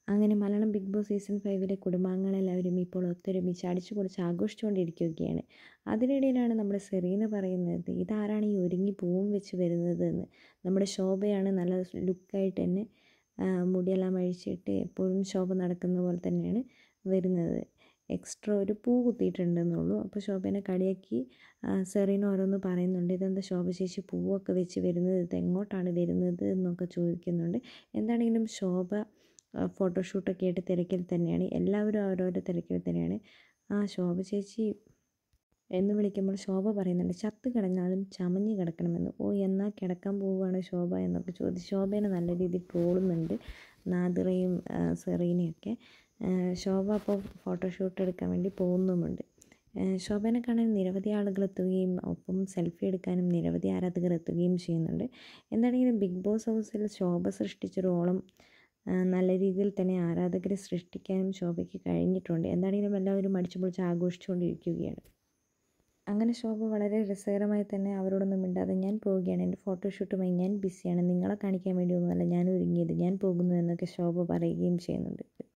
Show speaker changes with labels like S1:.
S1: അങ്ങനെ Malayalam Bigg Boss season ഫൈവിലെ കുടുംബാംഗങ്ങളെല്ലാവരും ഇപ്പോൾ ഒത്തൊരുമിച്ച് അടിച്ചു പൊളിച്ച് ആഘോഷിച്ചുകൊണ്ടിരിക്കുകയാണ് അതിനിടയിലാണ് നമ്മുടെ സെറീന പറയുന്നത് ഇതാരാണ് ഈ ഒരുങ്ങി പൂവും വെച്ച് വരുന്നത് എന്ന് നമ്മുടെ ശോഭയാണ് നല്ല ലുക്കായിട്ട് തന്നെ മുടിയെല്ലാം അഴിച്ചിട്ട് എപ്പോഴും ശോഭ നടക്കുന്ന പോലെ തന്നെയാണ് വരുന്നത് എക്സ്ട്രാ ഒരു പൂ കുത്തിയിട്ടുണ്ടെന്നുള്ളൂ അപ്പോൾ ശോഭനെ കളിയാക്കി സെറീന ഓരോന്ന് പറയുന്നുണ്ട് ഇതെന്താ ശോഭ ചേച്ചി പൂവൊക്കെ വെച്ച് വരുന്നത് ഇത് എങ്ങോട്ടാണ് വരുന്നത് എന്നൊക്കെ ചോദിക്കുന്നുണ്ട് എന്താണെങ്കിലും ശോഭ ഫോട്ടോഷൂട്ടൊക്കെ ആയിട്ട് തിരക്കിൽ തന്നെയാണ് എല്ലാവരും ഓരോരോ തിരക്കിൽ തന്നെയാണ് ആ ശോഭ ചേച്ചി എന്ന് വിളിക്കുമ്പോൾ ശോഭ പറയുന്നുണ്ട് ചത്ത് കിടന്നാലും ചമഞ്ഞ് കിടക്കണമെന്ന് ഓ എന്നാൽ കിടക്കാൻ പോവുകയാണ് ശോഭ എന്നൊക്കെ ചോദിച്ച് ശോഭേനെ നല്ല രീതിയിൽ ട്രോളുന്നുണ്ട് നാദിറയും സെറീനയൊക്കെ ശോഭ അപ്പോൾ ഫോട്ടോഷൂട്ട് എടുക്കാൻ വേണ്ടി പോകുന്നുമുണ്ട് ശോഭനെ കാണാൻ നിരവധി ആളുകൾ എത്തുകയും ഒപ്പം സെൽഫി എടുക്കാനും നിരവധി ആരാധകർ എത്തുകയും ചെയ്യുന്നുണ്ട് എന്താണെങ്കിലും ബിഗ് ബോസ് ഹൗസിൽ ശോഭ സൃഷ്ടിച്ചൊരു ഓളം നല്ല രീതിയിൽ തന്നെ ആരാധകരെ സൃഷ്ടിക്കാനും ശോഭയ്ക്ക് കഴിഞ്ഞിട്ടുണ്ട് എന്താണെങ്കിലും എല്ലാവരും അടിച്ചു പൊളിച്ച് ആഘോഷിച്ചുകൊണ്ടിരിക്കുകയാണ് അങ്ങനെ ശോഭ വളരെ രസകരമായി തന്നെ അവരോടൊന്നും മിണ്ടാതെ ഞാൻ പോവുകയാണ് എൻ്റെ ഫോട്ടോഷൂട്ടുമായി ഞാൻ ബിസിയാണ് നിങ്ങളെ കാണിക്കാൻ വേണ്ടി ഒന്നുമല്ല ഞാൻ ഒരുങ്ങിയത് ഞാൻ പോകുന്നു എന്നൊക്കെ ശോഭ പറയുകയും ചെയ്യുന്നുണ്ട്